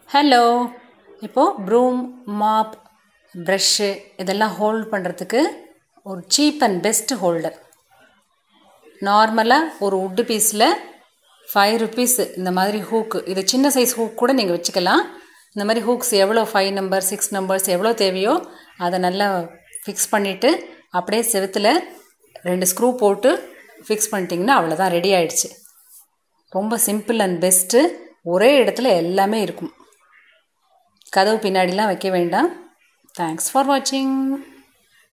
hello இப்போது broom mop brush இதெல்லாம் hold பண்ணுறதுக்கு ஒரு சீப் அண்ட் பெஸ்ட் ஹோல்டர் நார்மலாக ஒரு உட்டு பீஸில் ஃபைவ் ருபீஸ் இந்த மாதிரி ஹூக்கு இது சின்ன சைஸ் ஹூக் கூட நீங்கள் வச்சுக்கலாம் இந்த மாதிரி ஹூக்ஸ் எவ்வளோ ஃபைவ் நம்பர் சிக்ஸ் நம்பர்ஸ் எவ்வளோ தேவையோ அதை நல்லா ஃபிக்ஸ் பண்ணிவிட்டு அப்படியே செவுத்தில் ரெண்டு ஸ்க்ரூ போட்டு ஃபிக்ஸ் பண்ணிட்டிங்கன்னா அவ்வளோதான் ரெடி ஆயிடுச்சு ரொம்ப சிம்பிள் அண்ட் பெஸ்ட்டு ஒரே இடத்துல எல்லாமே இருக்கும் கதவு பின்னாடிலாம் வைக்க வேண்டாம் தேங்க்ஸ் ஃபார் வாட்சிங்